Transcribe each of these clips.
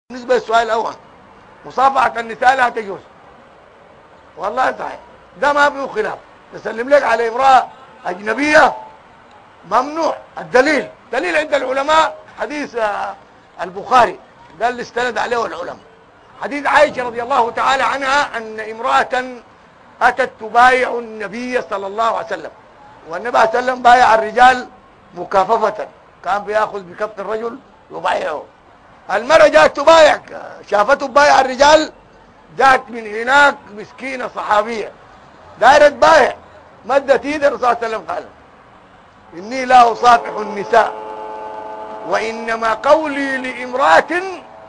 بالنسبة للسؤال الأول مصافحة النساء لا تجوز والله صحيح ده ما فيه خلاف تسلم لك على امرأة أجنبية ممنوع الدليل دليل عند العلماء حديث آه، البخاري ده اللي استند عليه العلماء حديث عائشة رضي الله تعالى عنها أن امرأة أتت تبايع النبي صلى الله عليه وسلم والنبي صلى الله عليه وسلم بايع الرجال مكاففة كان بياخذ بكف الرجل يبايعه المرأة جاءت تبايع شافته تبايع الرجال جاءت من هناك مسكينة صحابية دايرة تبايع مدت ايد الرسول صلى الله عليه وسلم قال إني لا أصافح النساء وإنما قولي لامرأة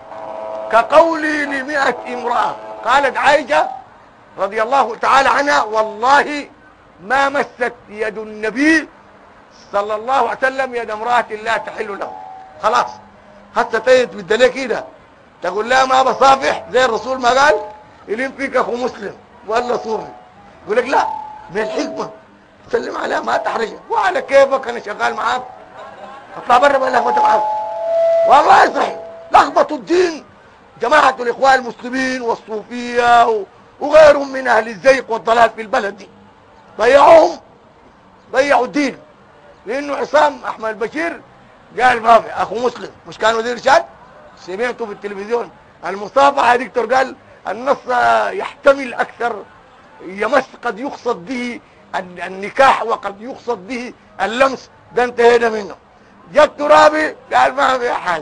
كقولي لمئة امرأة قالت عائشة رضي الله تعالى عنها والله ما مست يد النبي صلى الله عليه وسلم يد امرأة لا تحل له خلاص حتى تيت بالدليل كده تقول لها ما بصافح زي الرسول ما قال يلين فيك اخو مسلم ولا صوري يقول لك لا من الحكمه سلم عليها ما تحرجها وعلى كيفك انا شغال معاك اطلع برا بقى لخبطك معاك والله صحيح لخبطوا الدين جماعه الاخوان المسلمين والصوفيه وغيرهم من اهل الزيق والضلال في البلد دي ضيعوهم ضيعوا الدين لانه عصام احمد البشير قال ما في اخو مسلم مش كان وزير ارشاد سمعته في التلفزيون المصافحه يا دكتور قال النص يحتمل اكثر يمس قد يقصد به النكاح وقد يقصد به اللمس ده انتهينا منه جاء الترابي قال ما في حاجه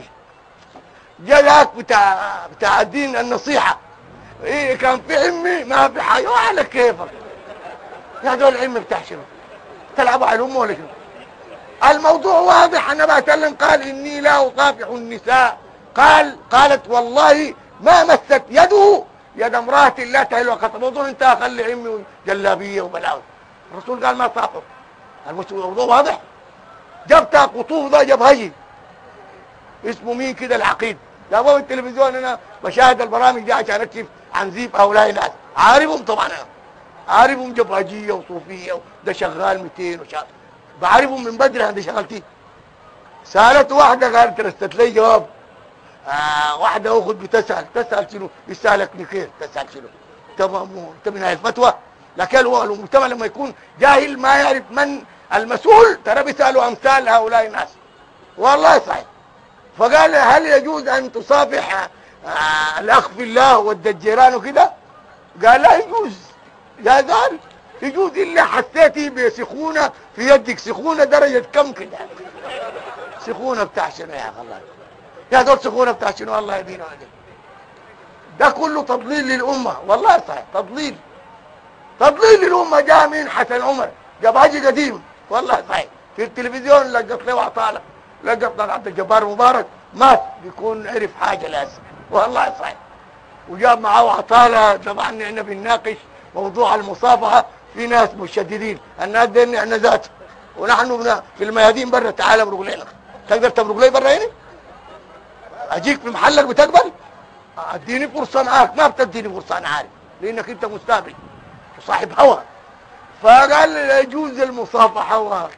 جاء ذاك بتاع بتاع الدين النصيحه ايه كان في عمي ما في حاجه وعلى كيفك يا دول العم بتاع شنو تلعبوا على امه ولا شنو الموضوع واضح النبي صلى الله عليه وسلم قال اني لا اصافح النساء قال قالت والله ما مست يده يد امراه لا تهل وقت موضوع انت خلي عمي جلابيه وبلاوي الرسول قال ما صافح الموضوع واضح جبت قطوف ده جاب هجي اسمه مين كده العقيد لا هو التلفزيون انا بشاهد البرامج دي عشان اكشف عن زيف هؤلاء الناس عارفهم طبعا انا عارفهم جبهجيه وصوفيه وده شغال 200 وشغال بعرفهم من بدري عندي شغلتي سالت واحده قالت رست لي جواب آه واحده اخت بتسال تسال شنو يسالك نكير تسال شنو تمام انت من الفتوى لكن هو المجتمع لما يكون جاهل ما يعرف من المسؤول ترى بيسالوا امثال هؤلاء الناس والله صحيح فقال هل يجوز ان تصافح آه الاخ في الله والدجيران وكده قال لا يجوز يا زال يجوز الا حسيتي بسخونه في يدك سخونه درجه كم كده سخونه بتاع شنو يا اخي الله يا دول سخونه بتاع شنو الله يدينا عليك ده كله تضليل للامه والله صحيح تضليل تضليل للامه جاء من حسن عمر جاب حاجه قديم والله صحيح في التلفزيون لقط له عطاله لقط عبد الجبار مبارك مات بيكون عرف حاجه لازم والله صحيح وجاب معاه عطاله طبعا احنا بنناقش موضوع المصافحه في ناس مشددين الناس دي احنا ذات ونحن في الميادين برا تعال ابرق لنا تقدر تبرق لي برا هنا اجيك في محلك بتقبل اديني فرصه معاك ما بتديني فرصه انا عارف لانك انت مستقبل وصاحب هوى فقال يجوز المصافحه و...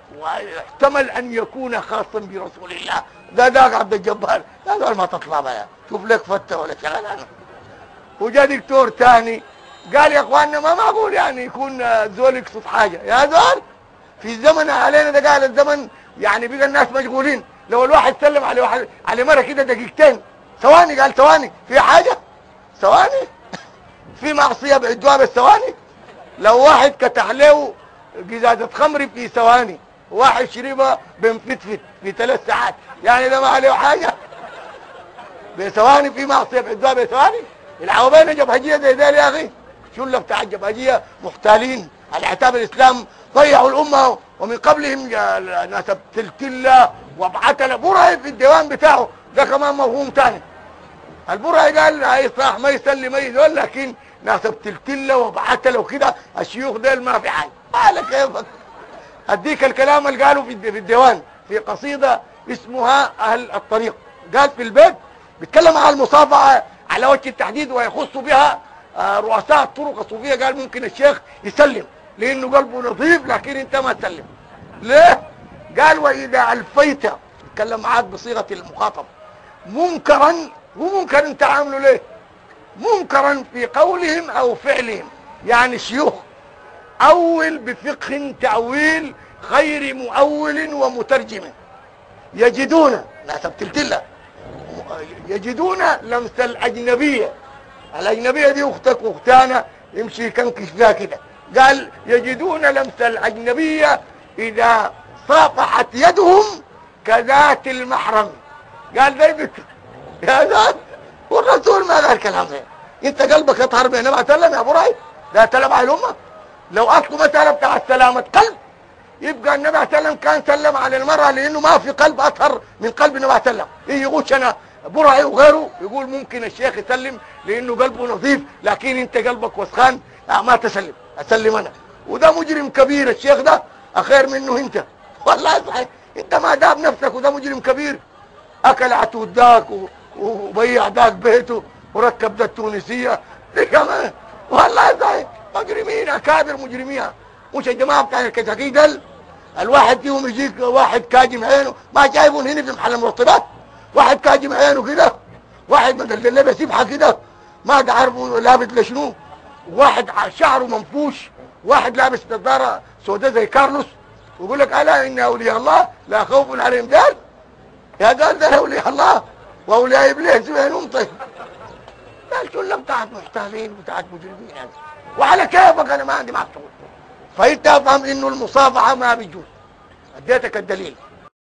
واحتمل ان يكون خاصا برسول الله ده ذاك عبد الجبار قال ما تطلع بقى شوف لك فته ولا شغل انا وجا دكتور ثاني قال يا اخواننا ما معقول يعني يكون زول يقصد حاجه يا زول في الزمن علينا ده قال الزمن يعني بقى الناس مشغولين لو الواحد سلم على واحد على مره كده دقيقتين ثواني قال ثواني في حاجه ثواني في معصيه بعدوها بالثواني لو واحد كتح له قزازه خمر في ثواني واحد شربها بنفتفت في ثلاث ساعات يعني ده ما عليه حاجه بثواني في معصيه بعدوها بثواني العوبين جبهجيه زي ده يا اخي شله بتاع الجبهجيه محتالين على عتاب الاسلام ضيعوا الامه ومن قبلهم ناس تلتله وابعتله برهي في الديوان بتاعه ده كمان مفهوم ثاني البرهي قال هيصاح ما يسلي ما يقول لكن ناس بتلتله وابعتله وكده الشيوخ ديل ما في حاجه قال كيفك اديك الكلام اللي قالوا في الديوان في قصيده اسمها اهل الطريق قال في البيت بيتكلم عن المصافحه على وجه التحديد ويخص بها رؤساء الطرق الصوفيه قال ممكن الشيخ يسلم لانه قلبه نظيف لكن انت ما تسلم ليه قال واذا الفيت اتكلم معاك بصيغه المخاطب منكرا ومنكر انت عامله ليه منكرا في قولهم او فعلهم يعني شيوخ اول بفقه تأويل خير مؤول ومترجم يجدون لا تبتلتلا يجدون لمس الأجنبية الأجنبية دي أختك وأختانا يمشي كنكش فيها كده قال يجدون لمس الأجنبية إذا صافحت يدهم كذات المحرم قال ده بك يا ذات والرسول ما قال كلام ده انت قلبك يطهر بين ما تلم يا ابو راي لا تلم على الامه لو اصله مساله بتاع سلامه قلب يبقى النبي عليه وسلم كان سلم على المرأة لأنه ما في قلب أطهر من قلب النبي عليه وسلم إيه يقولش أنا برعي وغيره يقول ممكن الشيخ يسلم لأنه قلبه نظيف لكن أنت قلبك وسخان لا ما تسلم أسلم أنا وده مجرم كبير الشيخ ده أخير منه أنت والله صحيح أنت ما داب نفسك وده مجرم كبير أكل عتود داك و- وبيع داك بيته وركب ده التونسية ليه كمان والله صحيح مجرمين أكابر مجرمين مش الجماعة بتاع الكتاكيت دل الواحد فيهم يجيك واحد كاجم عينه ما جايبون هنا في محل المرطبات واحد كاجم عينه كده واحد بدل لابس يبحى كده ما تعرفوا لابس لشنو واحد ع- شعره منفوش واحد لابس نظاره سوداء زي كارلوس ويقول لك الا ان اولياء الله لا خوف عليهم دار يا قال ده اولياء الله واولياء ابليس وينهم طيب قال شو بتاعت محتالين وبتاعت مجرمين يعني وعلى كيفك انا ما عندي معك شغل فانت افهم انه المصافحه ما بيجوز اديتك الدليل